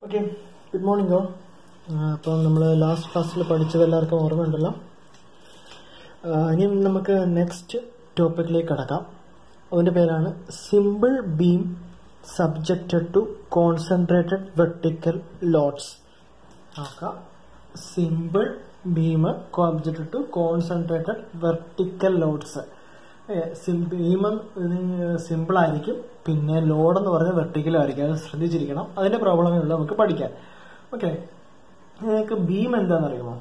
Okay good morning ഓ അപ്പോൾ നമ്മൾ last ക്ലാസ്സിൽ പഠിച്ചത് എല്ലാവർക്കും ഓർമ്മയുണ്ടല്ലോ ആ, ഇനി നമുക്ക് നെക്സ്റ്റ് ടോപ്പിക്കിലേക്ക് കടക്കാം അതിൻ്റെ പേരാണ് simple beam subjected to concentrated vertical loads നോക്കാം simple beam subjected to concentrated vertical loads beam simple ആയിരിക്കും പിന്നെ ലോഡ് എന്ന് പറഞ്ഞാൽ വെർട്ടിക്കലും ആയിരിക്കും അത് ശ്രദ്ധിച്ചിരിക്കണം അതിന്റെ പ്രോബ്ലമേ ഉള്ളൂ നമുക്ക് പഠിക്കാൻ ഓക്കെ നിങ്ങൾക്ക് ബീം എന്താണെന്ന് അറിയുമോ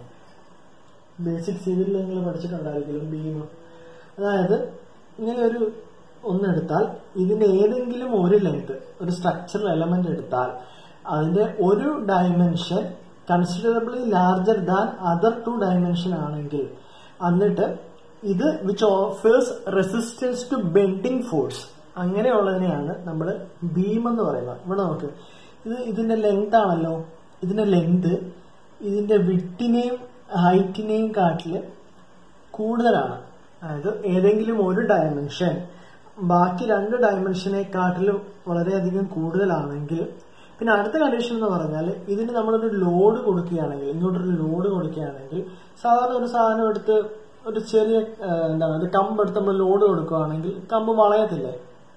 ബേസിക് സിവിലിൽ നിങ്ങൾ പഠിച്ചിട്ടുണ്ടായിരിക്കും ബീം അതായത് ഇങ്ങനെ ഒരു ഒന്നെടുത്താൽ ഇതിന്റെ ഏതെങ്കിലും ഒരു ലെങ്ത് ഒരു സ്ട്രക്ചറൽ എലമെന്റ് എടുത്താൽ അതിന്റെ ഒരു dimension considerably larger than other two dimension ആണെങ്കിൽ എന്നിട്ട് ഇത് which offers resistance to bending force അങ്ങനെയുള്ളതിനെയാണ് നമ്മൾ ബീം എന്ന് പറയുന്നത് ഇവിടെ നോക്ക് ഇത് ഇതിന്റെ ലെങ്ത് ആണല്ലോ ഇതിന്റെ ലെങ്ത് ഇതിന്റെ വിട്ടിനെയും ഹൈറ്റിനെയും കാട്ടില് കൂടുതലാണ് അതായത് ഏതെങ്കിലും ഒരു ഡയമെൻഷൻ ബാക്കി രണ്ട് ഡയമെൻഷനെക്കാട്ടിലും വളരെയധികം കൂടുതലാണെങ്കിൽ പിന്നെ അടുത്ത കണ്ടീഷൻ എന്ന് പറഞ്ഞാൽ ഇതിന് നമ്മളൊരു ലോഡ് കൊടുക്കുകയാണെങ്കിൽ ഇങ്ങോട്ടൊരു ലോഡ് കൊടുക്കുകയാണെങ്കിൽ സാധാരണ ഒരു സാധനം എടുത്ത് ഒരു ചെറിയ ആ, എന്താണ് ഒരു കമ്പ് എടുത്ത് നമ്മൾ ലോഡ് കൊടുക്കുകയാണെങ്കിൽ കമ്പ് വളയത്തില്ലേ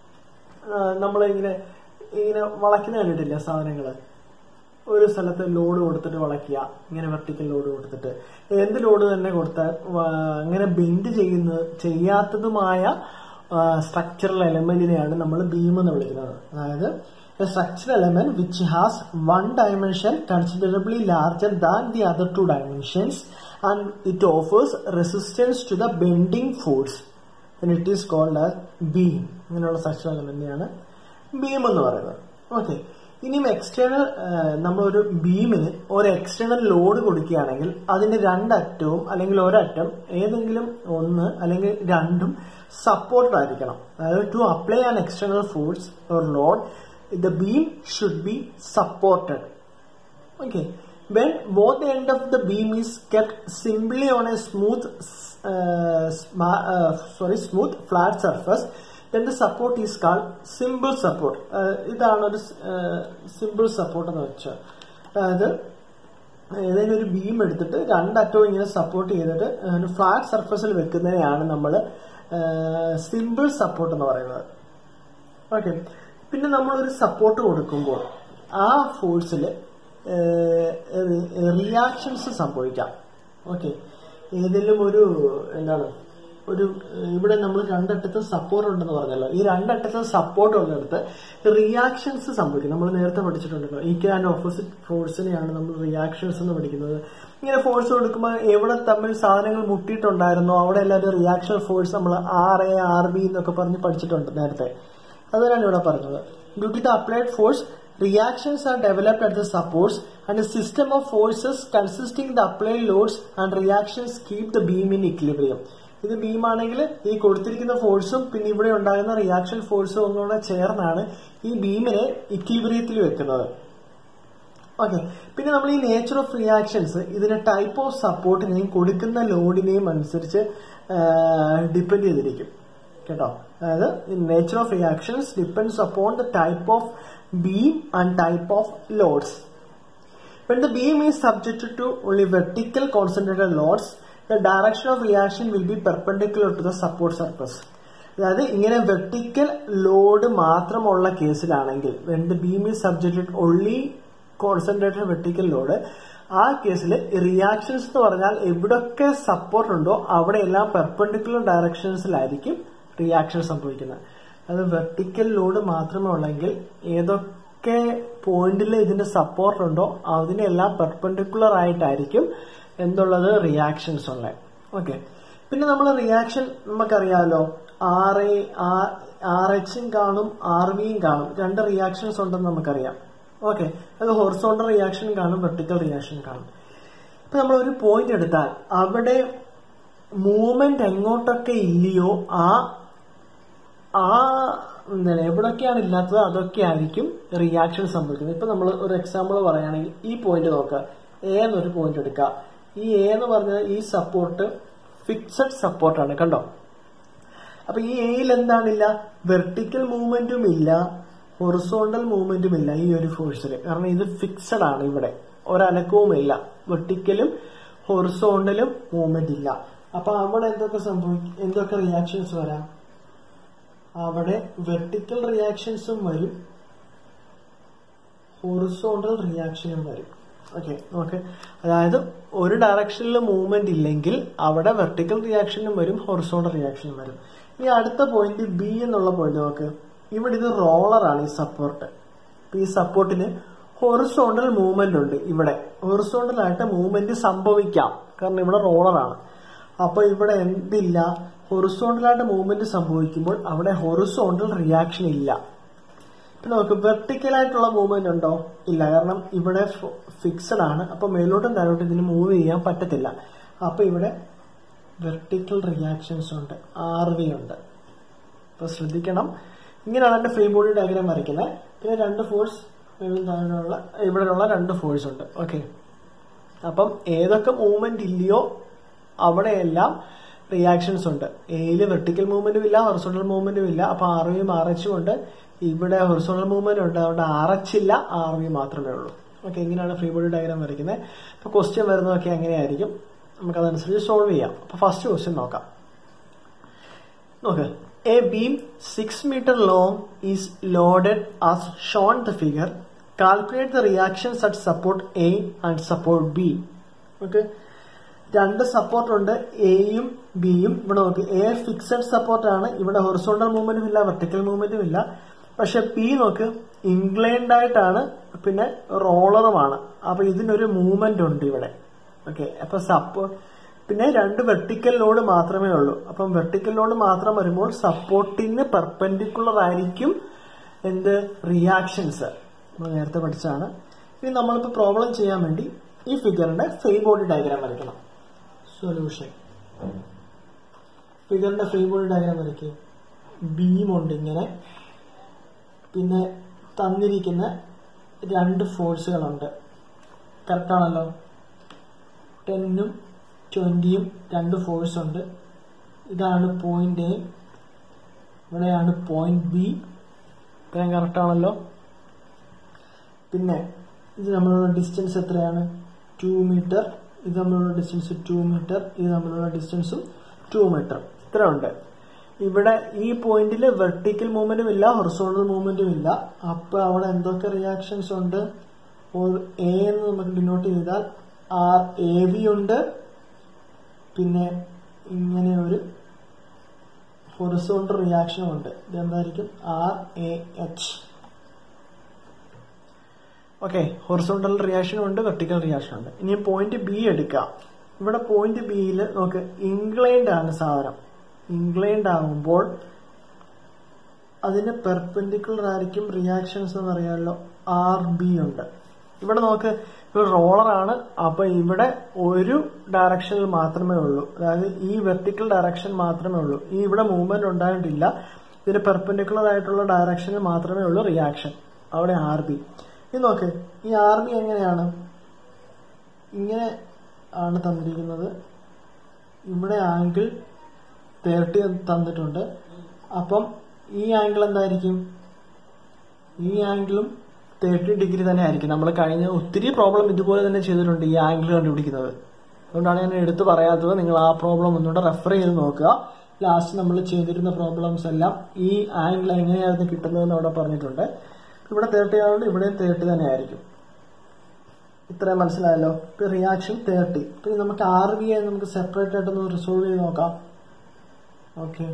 നമ്മൾ ഇങ്ങനെ ഇങ്ങനെ വളയ്ക്കുന്ന കണ്ടിട്ടില്ലേ സാധനങ്ങള് ഒരു സ്ഥലത്ത് ലോഡ് കൊടുത്തിട്ട് വളയ്ക്കുക ഇങ്ങനെ വെർട്ടിക്കൽ ലോഡ് കൊടുത്തിട്ട് എന്ത് ലോഡ് തന്നെ കൊടുത്താൽ വ- അങ്ങനെ ബെൻഡ് ചെയ്യുന്ന ചെയ്യാത്തതുമായ സ്ട്രക്ചറൽ എലമെന്റിനെയാണ് നമ്മൾ ബീം എന്ന് വിളിക്കുന്നത് അതായത് structural element which has one dimension considerably larger than the other two dimensions and it offers resistance to the bending force it is called as beam ഇങ്ങനെയുള്ള സ്ട്രക്ചറൽ എലമെന്റിനെയാണ് ബീം എന്ന് പറയുന്നത് okay ഇനിയും external നമ്മളൊരു ബീമിന് ഒരു എക്സ്റ്റേണൽ ലോഡ് കൊടുക്കുകയാണെങ്കിൽ അതിന്റെ രണ്ടറ്റവും അല്ലെങ്കിൽ ഒരറ്റം ഏതെങ്കിലും ഒന്ന് അല്ലെങ്കിൽ രണ്ടും സപ്പോർട്ടഡ് ആയിരിക്കണം അതായത് to apply an external force or load the beam should be supported Okay. When both the end of the beam is kept simply on a smooth, uh, sma- uh, sorry, smooth flat surface, then the support is called simple support. Uh, ഇതാണ് ഒരു simple support എന്ന് വെച്ചാൽ അതായത് ഏതെങ്കിലും ഒരു beam എടുത്തിട്ട് രണ്ടറ്റവും ഇങ്ങനെ സപ്പോർട്ട് ചെയ്തിട്ട് ഒരു ഫ്ലാറ്റ് സർഫസിൽ വെക്കുന്നതിനെയാണ് നമ്മൾ സിമ്പിൾ സപ്പോർട്ട് എന്ന് പറയുന്നത് ഓക്കെ പിന്നെ നമ്മളൊരു സപ്പോർട്ട് കൊടുക്കുമ്പോൾ ആ ഫോഴ്സിൽ റിയാക്ഷൻസ് സംഭവിക്കാം ഓക്കെ ഏതെങ്കിലും ഒരു എന്താണ് ഒരു ഏഹ്, ഇവിടെ നമ്മൾ രണ്ടറ്റത്ത് സപ്പോർട്ട് ഉണ്ടെന്ന് പറഞ്ഞല്ലോ ഈ രണ്ടറ്റത്ത് സപ്പോർട്ട് ഉള്ളിടത്ത് റിയാക്ഷൻസ് സംഭവിക്കും നമ്മൾ നേരത്തെ പഠിച്ചിട്ടുണ്ടല്ലോ ഈക്വൽ ആൻഡ് ഓപ്പോസിറ്റ് ഫോഴ്സിനെയാണ് നമ്മൾ റിയാക്ഷൻസ് എന്ന് പഠിക്കുന്നത് ഇങ്ങനെ ഫോഴ്സ് കൊടുക്കുമ്പോൾ എവിടെ തമ്മിൽ സാധനങ്ങൾ മുട്ടിയിട്ടുണ്ടായിരുന്നോ അവിടെ എല്ലാവരും റിയാക്ഷൻ ഫോഴ്സ് നമ്മൾ ആർ എ ആർ ബി എന്നൊക്കെ പറഞ്ഞ് പഠിച്ചിട്ടുണ്ട് നേരത്തെ അതുതന്നെയാണ് ഇവിടെ പറഞ്ഞത് due to the applied force reactions are developed at the supports and a system of forces consisting the applied loads and reactions keep the beam in equilibrium ഇത് ബീമാണെങ്കിൽ ഈ കൊടുത്തിരിക്കുന്ന ഫോഴ്സും പിന്നെ ഇവിടെ ഉണ്ടാകുന്ന റിയാക്ഷൻ ഫോഴ്സും കൂടെ ചേർന്നാണ് ഈ ബീമിനെ ഇക്ലിബ്രിയത്തിൽ വെക്കുന്നത് ഓക്കെ പിന്നെ നമ്മൾ ഈ നേച്ചർ ഓഫ് റിയാക്ഷൻസ് ഇതിന്റെ ടൈപ്പ് ഓഫ് സപ്പോർട്ടിനെയും കൊടുക്കുന്ന ലോഡിനെയും അനുസരിച്ച് ഡിപ്പെൻഡ് ചെയ്തിരിക്കും കേട്ടോ അതായത് nature of reactions depends upon the type of beam and type of loads When the beam is subjected to only vertical concentrated loads, the direction of reaction will be perpendicular to the support surface. അതായത് ഇങ്ങനെ vertical load മാത്രമുള്ള കേസിലാണെങ്കിൽ when the beam is subjected only concentrated vertical load ആ കേസിൽ reactions എന്ന് പറഞ്ഞാൽ എവിടൊക്കെ support ഉണ്ടോ അവിടെയെല്ലാം പെർപെൻഡിക്കുലർ ഡയറക്ഷൻസിലായിരിക്കും റിയാക്ഷൻ സംഭവിക്കുന്നത് അത് വെർട്ടിക്കൽ ലോഡ് മാത്രമേ ഉള്ളെങ്കിൽ ഏതൊക്കെ പോയിന്റിൽ ഇതിന്റെ സപ്പോർട്ട് ഉണ്ടോ അതിനെല്ലാം പെർപെൻഡിക്കുലർ ആയിട്ടായിരിക്കും എന്തുള്ളത് റിയാക്ഷൻസ് ഉള്ളത് ഓക്കെ പിന്നെ നമ്മൾ റിയാക്ഷൻ നമുക്കറിയാമല്ലോ ആർ എ ആർ എച്ചും കാണും ആർ വിയും കാണും രണ്ട് റിയാക്ഷൻസ് ഉണ്ടെന്ന് നമുക്കറിയാം ഓക്കെ അത് ഹൊറിസോണ്ടൽ റിയാക്ഷൻ കാണും വെർട്ടിക്കൽ റിയാക്ഷൻ കാണും ഇപ്പൊ നമ്മൾ ഒരു പോയിന്റ് എടുത്താൽ അവിടെ മൂവ്മെന്റ് എങ്ങോട്ടൊക്കെ ഇല്ലയോ ആ ആ എന്താണ് എവിടൊക്കെയാണ് ഇല്ലാത്തത് അതൊക്കെ ആയിരിക്കും റിയാക്ഷൻ സംഭവിക്കുന്നത് ഇപ്പൊ നമ്മൾ ഒരു എക്സാമ്പിൾ പറയുകയാണെങ്കിൽ ഈ പോയിന്റ് നോക്കുക എ എന്നൊരു പോയിന്റ് എടുക്കുക ഈ എ എന്ന് പറഞ്ഞത് ഈ സപ്പോർട്ട് ഫിക്സഡ് സപ്പോർട്ടാണ് കണ്ടോ അപ്പൊ ഈ എയിൽ എന്താണില്ല വെർട്ടിക്കൽ മൂവ്മെന്റും ഇല്ല ഹൊറിസോണ്ടൽ മൂവ്മെന്റും ഇല്ല ഈ ഒരു ഫോഴ്സിൽ കാരണം ഇത് ഫിക്സഡ് ആണ് ഇവിടെ ഒരനക്കവും ഇല്ല വെർട്ടിക്കലും ഹൊറിസോണ്ടലും മൂവ്മെന്റ് ഇല്ല അപ്പൊ അവിടെ എന്തൊക്കെ സംഭവിക്കും എന്തൊക്കെ റിയാക്ഷൻസ് വരാം അവിടെ വെർട്ടിക്കൽ റിയാക്ഷൻസും വരും ഹൊറിസോണ്ടൽ റിയാക്ഷനും വരും ഓക്കെ നമുക്ക് അതായത് ഒരു ഡയറക്ഷനിൽ മൂവ്മെന്റ് ഇല്ലെങ്കിൽ അവിടെ വെർട്ടിക്കൽ റിയാക്ഷനും വരും ഹൊറിസോണ്ടൽ റിയാക്ഷനും വരും ഇനി അടുത്ത പോയിന്റ് ബി എന്നുള്ള പോയിന്റ് നോക്ക് ഇവിടെ ഇത് റോളറാണ് ഈ സപ്പോർട്ട് ഈ സപ്പോർട്ടിന് ഹൊറിസോണ്ടൽ മൂവ്മെന്റ് ഉണ്ട് ഇവിടെ ഹൊറിസോണ്ടൽ ആയിട്ട് മൂവ്മെന്റ് സംഭവിക്കാം കാരണം ഇവിടെ റോളറാണ് അപ്പൊ ഇവിടെ എന്തില്ല ഹൊറിസോണ്ടൽ ആയിട്ട് മൂവ്മെന്റ് സംഭവിക്കുമ്പോൾ അവിടെ ഹൊറിസോണ്ടൽ റിയാക്ഷൻ ഇല്ല ഇപ്പൊ നമുക്ക് വെർട്ടിക്കൽ ആയിട്ടുള്ള മൂവ്മെന്റ് ഉണ്ടോ ഇല്ല കാരണം ഇവിടെ ഫിക്സഡ് ആണ് അപ്പൊ മേലോട്ടും താഴോട്ടും ഇതിന് മൂവ് ചെയ്യാൻ പറ്റത്തില്ല അപ്പൊ ഇവിടെ വെർട്ടിക്കൽ റിയാക്ഷൻസ് ഉണ്ട് ആർ വി ഉണ്ട് അപ്പൊ ശ്രദ്ധിക്കണം ഇങ്ങനെയാണ് എന്റെ ഫ്രീ ബോഡി ഡയഗ്രാം വരയ്ക്കുന്നത് പിന്നെ രണ്ട് ഫോഴ്സ് താഴെയുള്ള ഇവിടെയുള്ള രണ്ട് ഫോഴ്സ് ഉണ്ട് ഓക്കെ അപ്പം ഏതൊക്കെ മൂവ്മെന്റ് ഇല്ലയോ അവിടെയെല്ലാം റിയാക്ഷൻസ് ഉണ്ട് എയില് വെർട്ടിക്കൽ മൂവ്മെന്റും ഇല്ല ഹൊറിസോണ്ടൽ മൂവ്മെന്റും ഇല്ല അപ്പൊ ആർ വിയും ആർ എച്ചും ഉണ്ട് ഇവിടെ ഹൊറിസോണ്ടൽ മൂവ്മെന്റ് ഉണ്ട് അതുകൊണ്ട് ആർ എച്ച് ഇല്ല ആർ വി മാത്രമേ ഉള്ളൂ ഓക്കെ ഇങ്ങനെയാണ് ഫ്രീ ബോഡി ഡയഗ്രാം വരയ്ക്കുന്നത് അപ്പൊ ക്വസ്റ്റ്യൻ വരുന്നതൊക്കെ എങ്ങനെയായിരിക്കും നമുക്ക് അതനുസരിച്ച് സോൾവ് ചെയ്യാം അപ്പൊ ഫസ്റ്റ് ക്വസ്റ്റ്യൻ നോക്കാം നോക്ക് a beam six metre long is loaded as shown the figure calculate the reactions at support A and support B okay രണ്ട് സപ്പോർട്ട് ഉണ്ട് എയും ബിയും ഇവിടെ നോക്ക് എ ഫിക്സഡ് സപ്പോർട്ട് ആണ് ഇവിടെ ഹൊറിസോണ്ടൽ മൂവ്മെന്റും ഇല്ല വെർട്ടിക്കൽ മൂവ്മെന്റും ഇല്ല പക്ഷെ പി നോക്ക് ഇൻക്ലൈൻഡ് ആയിട്ടാണ് പിന്നെ റോളറുമാണ് അപ്പൊ ഇതിനൊരു മൂവ്മെന്റ് ഉണ്ട് ഇവിടെ ഓക്കെ അപ്പൊ സപ്പോ പിന്നെ രണ്ട് വെർട്ടിക്കൽ ലോഡ് മാത്രമേ ഉള്ളൂ അപ്പം വെർട്ടിക്കൽ ലോഡ് മാത്രം വരുമ്പോൾ സപ്പോർട്ടിന് പെർപെൻഡിക്കുലർ ആയിരിക്കും എന്ത് റിയാക്ഷൻസ് നമ്മൾ നേരത്തെ പഠിച്ചാണ് ഇനി നമ്മളിപ്പോ പ്രോബ്ലം ചെയ്യാൻ വേണ്ടി ഈ ഫിഗറിന്റെ ഫ്രീ ബോഡി ഡയഗ്രാം വരയ്ക്കണം സൊല്യൂഷൻ ഫിഗറിന്റെ ഫ്രീ ബോഡി ഡയഗ്രാം വരയ്ക്കുക ബീമുണ്ട് ഇങ്ങനെ പിന്നെ തന്നിരിക്കുന്ന രണ്ട് ഫോഴ്സുകളുണ്ട് കറക്റ്റാണല്ലോ ടെന്നും ട്വന്റിയും രണ്ട് ഫോഴ്സ് ഉണ്ട് ഇതാണ് പോയിന്റ് എ ഇവിടെയാണ് പോയിന്റ് ബി ഇത്രയും കറക്റ്റാണല്ലോ പിന്നെ ഇത് നമ്മളുള്ള ഡിസ്റ്റൻസ് എത്രയാണ് ടു മീറ്റർ ഇത് തമ്മിലുള്ള ഡിസ്റ്റൻസ് ടു മീറ്റർ ഇത് തമ്മിലുള്ള ഡിസ്റ്റൻസും ടു മീറ്റർ ഇത്ര ഉണ്ട് ഇവിടെ ഈ പോയിന്റിൽ വെർട്ടിക്കൽ മൂവ്മെന്റും ഇല്ല ഹൊറിസോണ്ടൽ മൂവ്മെന്റും ഇല്ല അപ്പൊ അവിടെ എന്തൊക്കെ റിയാക്ഷൻസ് ഉണ്ട് എ എന്ന് നമുക്ക് ഡിനോട്ട് ചെയ്താൽ ആർ എ വി ഉണ്ട് പിന്നെ ഇങ്ങനെ ഒരു ഹൊറിസോണ്ടൽ റിയാക്ഷനും ഉണ്ട് ഇതെന്തായിരിക്കും R A H okay horizontal reaction ഉണ്ട് വെർട്ടിക്കൽ റിയാക്ഷൻ ഉണ്ട് ഇനി പോയിന്റ് ബി എടുക്കാം ഇവിടെ പോയിന്റ് ബിയിൽ നമുക്ക് ഇൻക്ലൈൻഡ് ആണ് സാധനം ഇൻക്ലൈൻഡ് ആകുമ്പോൾ അതിന് പെർപെൻഡിക്കുലർ ആയിരിക്കും റിയാക്ഷൻസ് എന്ന് അറിയാമല്ലോ ആർ ബി ഉണ്ട് ഇവിടെ നോക്ക് ഇവിടെ റോളറാണ് അപ്പൊ ഇവിടെ ഒരു ഡയറക്ഷനിൽ മാത്രമേ ഉള്ളൂ അതായത് ഈ വെർട്ടിക്കൽ ഡയറക്ഷൻ മാത്രമേ ഉള്ളൂ ഈ ഇവിടെ മൂവ്മെന്റ് ഉണ്ടായിട്ടില്ല ഇതിന് പെർപെൻഡിക്കുലർ ആയിട്ടുള്ള ഡയറക്ഷനിൽ മാത്രമേ ഉള്ളൂ റിയാക്ഷൻ അവിടെ ആർ ബി ഇത് നോക്ക് ഈ ആർ ബി എങ്ങനെയാണ് ഇങ്ങനെ ആണ് തന്നിരിക്കുന്നത് ഇവിടെ ആംഗിൾ തേർട്ടി തന്നിട്ടുണ്ട് അപ്പം ഈ ആംഗിൾ എന്തായിരിക്കും ഈ ആംഗിളും തേർട്ടി ഡിഗ്രി തന്നെ ആയിരിക്കും നമ്മൾ കഴിഞ്ഞ ഒത്തിരി പ്രോബ്ലം ഇതുപോലെ തന്നെ ചെയ്തിട്ടുണ്ട് ഈ ആംഗിൾ കണ്ടുപിടിക്കുന്നത് അതുകൊണ്ടാണ് ഞാൻ എടുത്തു പറയാത്തത് നിങ്ങൾ ആ പ്രോബ്ലം ഒന്നുകൂടെ റെഫർ ചെയ്ത് നോക്കുക ലാസ്റ്റ് നമ്മൾ ചെയ്തിരുന്ന പ്രോബ്ലംസ് എല്ലാം ഈ ആംഗിൾ എങ്ങനെയായിരുന്നു കിട്ടുന്നതെന്ന് അവിടെ പറഞ്ഞിട്ടുണ്ട് ഇവിടെ തേർട്ടി ആയതുകൊണ്ട് ഇവിടെയും തേർട്ടി തന്നെ ആയിരിക്കും ഇത്രയും മനസ്സിലായല്ലോ ഇപ്പൊ റിയാക്ഷൻ തേർട്ടി പിന്നെ നമുക്ക് ആർ ബി ആയി നമുക്ക് സെപ്പറേറ്റ് ആയിട്ടൊന്ന് റിസോൾവ് ചെയ്ത് നോക്കാം okay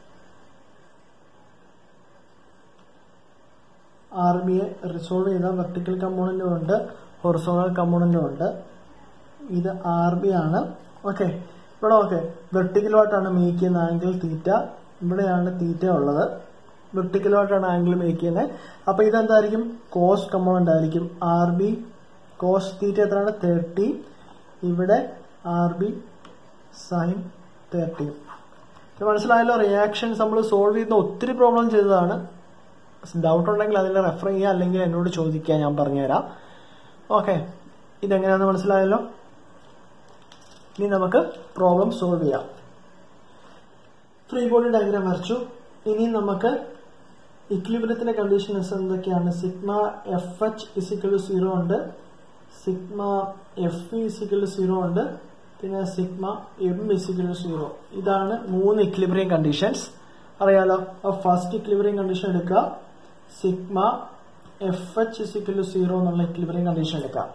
R B A resolve ചെയ്ത വെർട്ടിക്കൽ കമ്പോണന്റും ഉണ്ട് ഹൊറിസോണൽ കമ്പോണന്റും ഉണ്ട് ഇത് ആർ ബി ആണ് ഓക്കെ ഇവിടെ ഓക്കെ വെർട്ടിക്കലുമായിട്ടാണ് മേക്ക് ചെയ്യുന്ന ആംഗിൾ തീറ്റ ഇവിടെയാണ് തീറ്റ ഉള്ളത് വെർട്ടിക്കലുമായിട്ടാണ് ആംഗിൾ മേക്ക് ചെയ്യുന്നത് അപ്പൊ ഇതെന്തായിരിക്കും കോസ് കമ്പോണന്റ് ആയിരിക്കും ആർ ബി കോസ് തീറ്റ എത്രയാണ് തേർട്ടി ഇവിടെ ആർ ബി സൈൻ തേർട്ടി മനസ്സിലായല്ലോ റിയാക്ഷൻസ് നമ്മൾ സോൾവ് ചെയ്യുന്ന ഒത്തിരി പ്രോബ്ലം ചെയ്തതാണ് ഡൗട്ട് ഉണ്ടെങ്കിൽ അതിൽ റെഫർ ചെയ്യുക അല്ലെങ്കിൽ എന്നോട് ചോദിക്കുക ഞാൻ പറഞ്ഞുതരാം ഓക്കെ ഇതെങ്ങനെയാണെന്ന് മനസ്സിലായല്ലോ ഇനി നമുക്ക് പ്രോബ്ലം സോൾവ് ചെയ്യാം ഫ്രീ ബോഡി ഡയഗ്രാം വരച്ചു ഇനി നമുക്ക് ഇക്ലിബ്രിയത്തിന്റെ കണ്ടീഷൻസ് എന്തൊക്കെയാണ് sigma F H is equal zero ഉണ്ട് സിഗ്മ എഫ് ഇസിക്കൽ സീറോ ഉണ്ട് പിന്നെ സിഗ്മ എം ഇസിക്കൽ സീറോ ഇതാണ് മൂന്ന് ഇക്ലിബ്രിയം കണ്ടീഷൻസ് അറിയാലോ ഫസ്റ്റ് ഇക്ലിബ്രിയം കണ്ടീഷൻ എടുക്കുക sigma F H is equal zero എന്നുള്ള ഇക്ലിബ്രിയം കണ്ടീഷൻ എടുക്കാം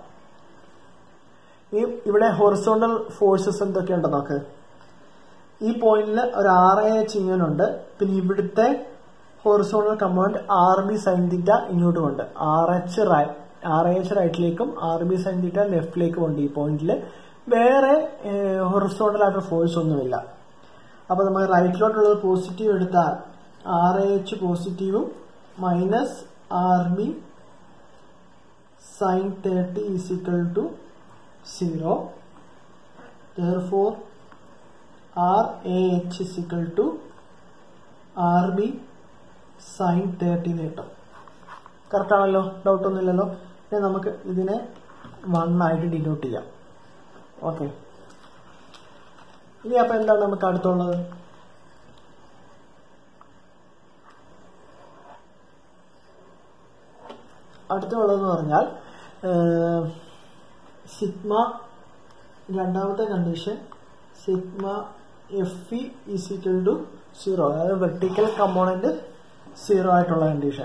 ഈ ഇവിടെ ഹൊറിസോണ്ടൽ ഫോഴ്സസ് എന്തൊക്കെയുണ്ട് നോക്ക് ഈ പോയിന്റിൽ ഒരു ആർ എ എച്ച് ഇങ്ങനുണ്ട് പിന്നെ ഇവിടുത്തെ horizontal component R B sine theta ഇങ്ങോട്ടും ഉണ്ട് R H right R H റൈറ്റിലേക്കും ആർ ബി സൈൻ തീറ്റ ലെഫ്റ്റിലേക്കും ഉണ്ട് ഈ പോയിന്റിൽ വേറെ ഹൊറിസോണ്ടൽ ആയിട്ടുള്ള ഫോഴ്സ് ഒന്നുമില്ല അപ്പൊ നമ്മൾ റൈറ്റിലോട്ടുള്ളത് പോസിറ്റീവ് എടുത്താൽ ആർ എ എച്ച് പോസിറ്റീവും minus R B sine thirty is equal to zero therefore R A H is equal to R B sine thirty കിട്ടും കറക്റ്റ് ആണല്ലോ ഡൗട്ട് ഒന്നുമില്ലല്ലോ ഇനി നമുക്ക് ഇതിനെ വൺ ആയിട്ട് ഡിനോട്ട് ചെയ്യാം ഓക്കെ ഇനി അപ്പൊ എന്താണ് നമുക്ക് അടുത്തുള്ളത് അടുത്തുള്ളതെന്ന് പറഞ്ഞാൽ സിഗ്മ രണ്ടാമത്തെ condition sigma F E is equal to zero അതായത് വെർട്ടിക്കൽ കമ്പോണന്റ് സീറോ ആയിട്ടുള്ള കണ്ടീഷൻ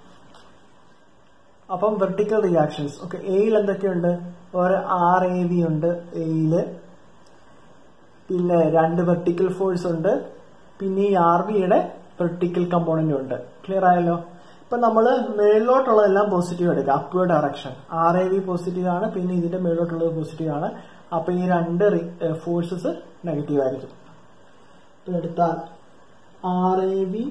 അപ്പം വെർട്ടിക്കൽ റിയാക്ഷൻസ് ഓക്കെ എയിൽ എന്തൊക്കെയുണ്ട് ഒരു ആർ എ വി ഉണ്ട് എയില് പിന്നെ രണ്ട് വെർട്ടിക്കൽ ഫോഴ്സ് ഉണ്ട് പിന്നെ ഈ ആർ ബിയുടെ വെർട്ടിക്കൽ കമ്പോണന്റ് ഉണ്ട് ക്ലിയർ ആയല്ലോ ഇപ്പൊ നമ്മൾ മേളിലോട്ടുള്ളതെല്ലാം പോസിറ്റീവ് എടുക്കുക upward direction R A V positive ആണ് പിന്നെ ഇതിന്റെ മേളിലോട്ടുള്ളത് പോസിറ്റീവ് ആണ് അപ്പൊ ഈ രണ്ട് ഫോഴ്സസ് നെഗറ്റീവ് ആയിരിക്കും ഇപ്പൊ എടുത്താൽ R A V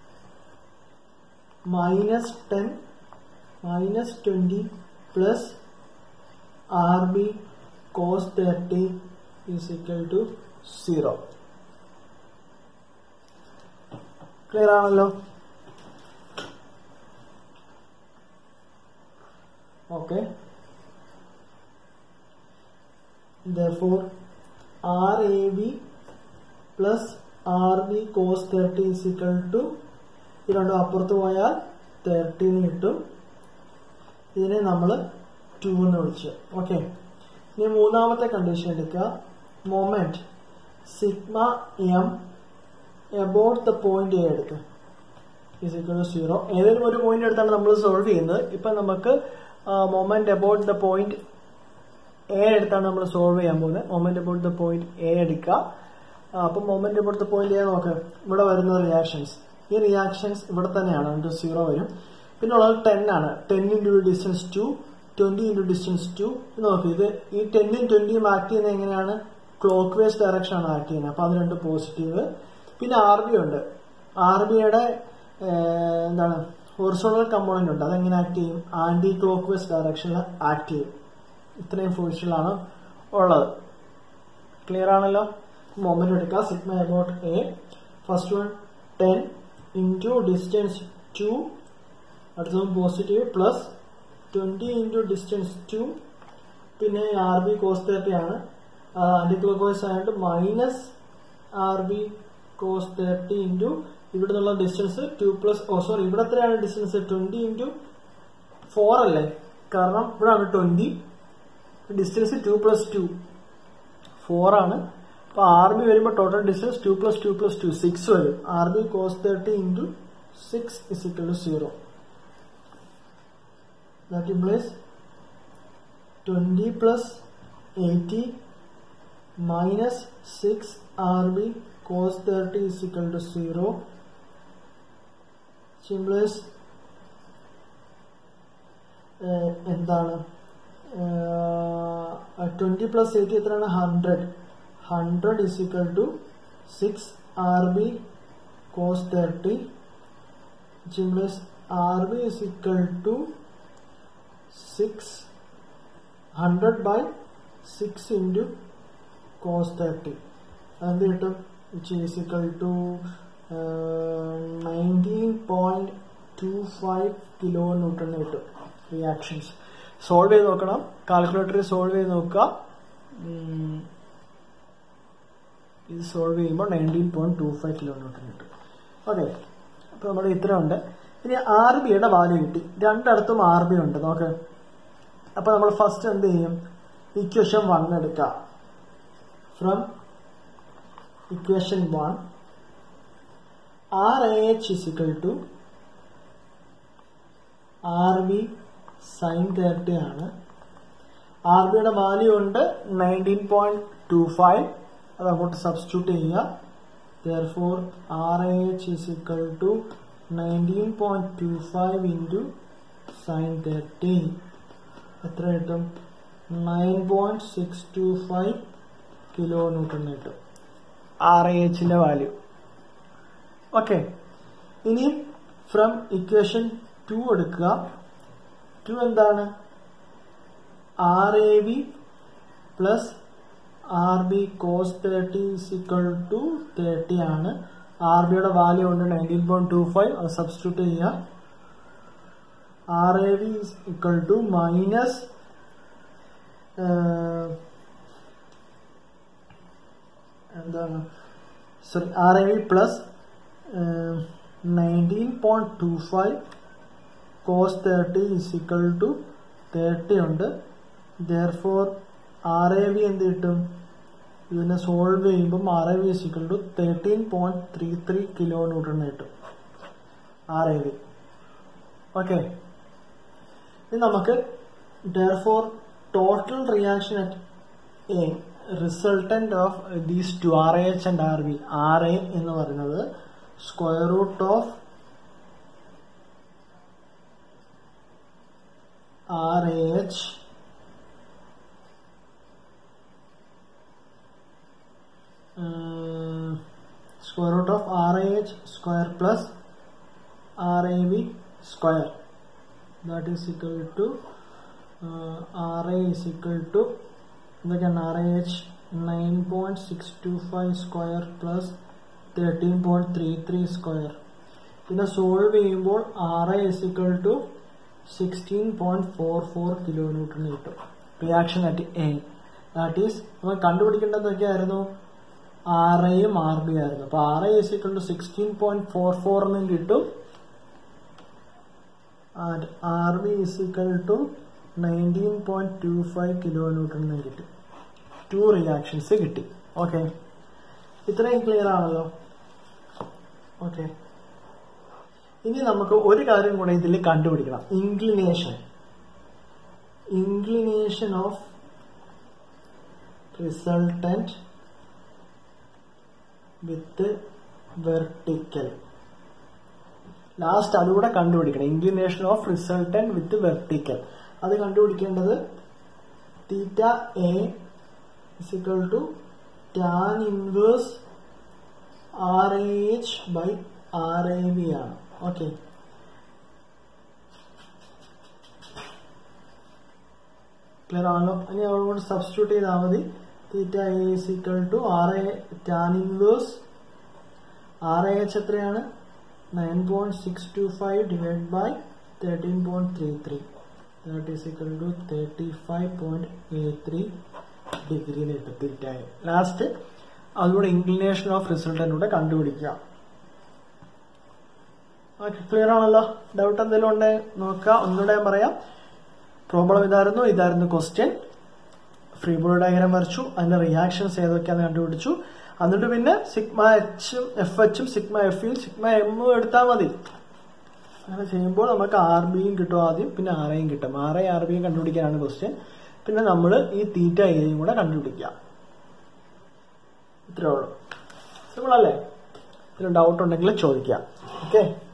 minus ten minus twenty plus R B cos thirty is equal to zero clear ആണല്ലോ okay therefore RAB plus RB cos 30 is equal to ഇത് രണ്ടും അപ്പുറത്ത് പോയാൽ തേർട്ടീന്ന് കിട്ടും ഇതിനെ നമ്മൾ ടു എന്ന് വിളിച്ചു ഓക്കെ ഇനി മൂന്നാമത്തെ കണ്ടീഷൻ എടുക്കുക moment sigma M about the point A എടുക്കുക ഈസ് ഇക്വൽ ടു സീറോ ഏതെങ്കിലും ഒരു പോയിന്റ് എടുത്താണ് നമ്മൾ സോൾവ് ചെയ്യുന്നത് ഇപ്പൊ നമുക്ക് moment about the point A എടുത്താണ് നമ്മൾ സോൾവ് ചെയ്യാൻ പോകുന്നത് moment about the point A എടുക്കുക അപ്പൊ moment about the point A നോക്ക് ഇവിടെ വരുന്ന റിയാക്ഷൻസ് ഈ റിയാക്ഷൻസ് ഇവിടെ തന്നെയാണ് ഇൻറ്റു സീറോ വരും പിന്നെ ഉള്ളത് ടെൻ ആണ് ten into distance two twenty into distance two നോക്ക് ഇത് ഈ ടെന്നും ട്വന്റിയും ആക്ട് ചെയ്യുന്നത് എങ്ങനെയാണ് ക്ലോക്ക് വേസ് ഡയറക്ഷൻ ആണ് ആക്ട് ചെയ്യുന്നത് അപ്പൊ അത് രണ്ട് പോസിറ്റീവ് പിന്നെ ആർ ബി ഉണ്ട് ആർ ബിയുടെ എന്താണ് ഹൊറിസോണൽ കമ്പോണന്റ് ഉണ്ട് അതെങ്ങനെ ആക്ട് ചെയ്യും ആന്റി ക്ലോക്ക് വേസ് ഡയറക്ഷനിൽ ആക്ട് ചെയ്യും ഇത്രയും ഫോഴ്സിലാണ് ഉള്ളത് ക്ലിയർ ആണല്ലോ മൊമെന്റ് എടുക്കുക sigma about A first one ten into distance two അടുത്തതും positive plus twenty into distance two പിന്നെ ആർ ബി കോസ് തേർട്ടി ആണ് ആന്റി ക്ലോക്ക് വൈസ് ആയിട്ട് minus R B cos thirty into ഇവിടെ നിന്നുള്ള distance two plus oh sorry ഇവിടെ എത്രയാണ് distance twenty into four അല്ലേ കാരണം ഇവിടെയാണ് twenty distance two plus to four ആണ് അപ്പൊ ആർ ബി വരുമ്പോൾ total distance two plus two plus two six വരും R B cos thirty into six is equal to zero that implies twenty plus eighty minus six R B cos thirty is equal to zero simplify എന്താണ് twenty plus eighty എത്രയാണ് hundred hundred is equal to six R B cos thirty simplify R B is equal to six hundred by six into cos thirty അതെന്ത് കിട്ടും which is equal to nineteen point two five kilo newton കിട്ടും reactions solve ചെയ്ത് നോക്കണം കാൽക്കുലേറ്ററിൽ solve ചെയ്ത് നോക്കുക ഇത് solve ചെയ്യുമ്പോൾ nineteen point two five kilo newton കിട്ടും ഓക്കെ അപ്പോൾ നമ്മൾ ഇത്ര ഉണ്ട് ഇനി ആർ ബിയുടെ വാല്യൂ കിട്ടി രണ്ടിടത്തും ആർ ബി ഉണ്ട് നോക്ക് അപ്പൊ നമ്മൾ ഫസ്റ്റ് എന്ത് ചെയ്യും ഇക്വേഷൻ വൺ എടുക്കാം from equation one R A H is equal to R B sine thirty ആണ് ആർ ബിയുടെ വാല്യൂ ഉണ്ട് നയൻറ്റീൻ പോയിന്റ് ടു ഫൈവ് അത് അങ്ങോട്ട് സബ്സ്റ്റിറ്റ്യൂട്ട് ചെയ്യുക therefore RH is equal to 19.25 into sin 30 എത്ര കിട്ടും nine point six two five kilo newton കിട്ടും R A എച്ചിന്റെ വാല്യൂ ഓക്കെ ഇനി ഫ്രം ഇക്വേഷൻ ടു എടുക്കുക ടു എന്താണ് R A V plus R B cos thirty equal to thirty ആണ് R ബിയുടെ value ഉണ്ട് നയൻറ്റീൻ പോയിന്റ് ടു ഫൈവ് അത് substitute ചെയ്യുക R A V equal to minus എന്താണ് sorry R A V plus nineteen point two five cos thirty is equal to thirty ഉണ്ട് there therefore R A V എന്ത് കിട്ടും ഇതിനെ solve ചെയ്യുമ്പം R A V is equal to thirteen point three three kilo newton കിട്ടും R A V okay ഇനി നമുക്ക് therefore total reaction at A resultant of these two R A H and R B R A എന്ന് പറയുന്നത് square root of R A H square root of RAH square plus RAV square that is equal to uh, RA is equal to എന്തൊക്കെയാണ് R A H nine point six two five square plus thirteen point three three square പിന്നെ solve ചെയ്യുമ്പോൾ R A is equal to sixteen point four four kilo newton കിട്ടും reaction at A that is നമ്മൾ കണ്ടുപിടിക്കേണ്ടതൊക്കെയായിരുന്നു R എയും R B ആയിരുന്നു അപ്പൊ R A is equal to sixteen point four four എന്നും കിട്ടും and R B is equal to nineteen point two five kilo newton എന്നും കിട്ടും ടു റിയാക്ഷൻസ് കിട്ടി ഓക്കെ ഇത്രയും ക്ലിയർ ആണല്ലോ ഓക്കെ ഇനി നമുക്ക് ഒരു കാര്യം കൂടെ ഇതിൽ കണ്ടുപിടിക്കണം inclination inclination of resultant with vertical last അതുകൂടെ കണ്ടുപിടിക്കണം inclination of resultant with vertical അത് കണ്ടുപിടിക്കേണ്ടത് theta A is equal to tan inverse R A H by R A B ആണ് ഓക്കെ ക്ലിയർ ആണല്ലോ ഇനി അവളോട് സബ്സ്റ്റിറ്റ്യൂട്ട് ചെയ്താൽ മതി theta A is equal to R A tan inverse R A H എത്രയാണ് nine point six two five divide by thirteen point three three that is equal to thirty five point eight three degree കിട്ടും തീറ്റയെ last അതുകൂടെ inclination of resultant കണ്ടുപിടിക്കുക okay clear ആണല്ലോ doubt എന്തെങ്കിലും ഉണ്ടേ നോക്കാം ഒന്നുകൂടെ ഞാൻ പറയാം പ്രോബ്ലം ഇതായിരുന്നു ഇതായിരുന്നു ക്വസ്റ്റ്യൻ ഫ്രീ ബോർഡ് ഡയഗ്രാം വരച്ചു അതിന്റെ റിയാക്ഷൻസ് ഏതൊക്കെയാന്ന് കണ്ടുപിടിച്ചു എന്നിട്ട് പിന്നെ സിഗ്മ എച്ചും എഫ് എച്ചും സിഗ്മ എഫും സിഗ്മ എമ്മും എടുത്താൽ മതി അങ്ങനെ ചെയ്യുമ്പോൾ നമുക്ക് ആർ ബിയും കിട്ടും ആദ്യം പിന്നെ ആർ ഐയും കിട്ടും ആർ ഐ ആർ ബിയും കണ്ടുപിടിക്കാനാണ് ക്വസ്റ്റ്യൻ പിന്നെ നമ്മൾ ഈ തീറ്റ എയും കൂടെ കണ്ടുപിടിക്കുക ഇത്രേ ഉള്ളൂ സിമ്പിൾ അല്ലേ ഇതിന് ഡൗട്ട് ഉണ്ടെങ്കിൽ ചോദിക്കാം ഓക്കെ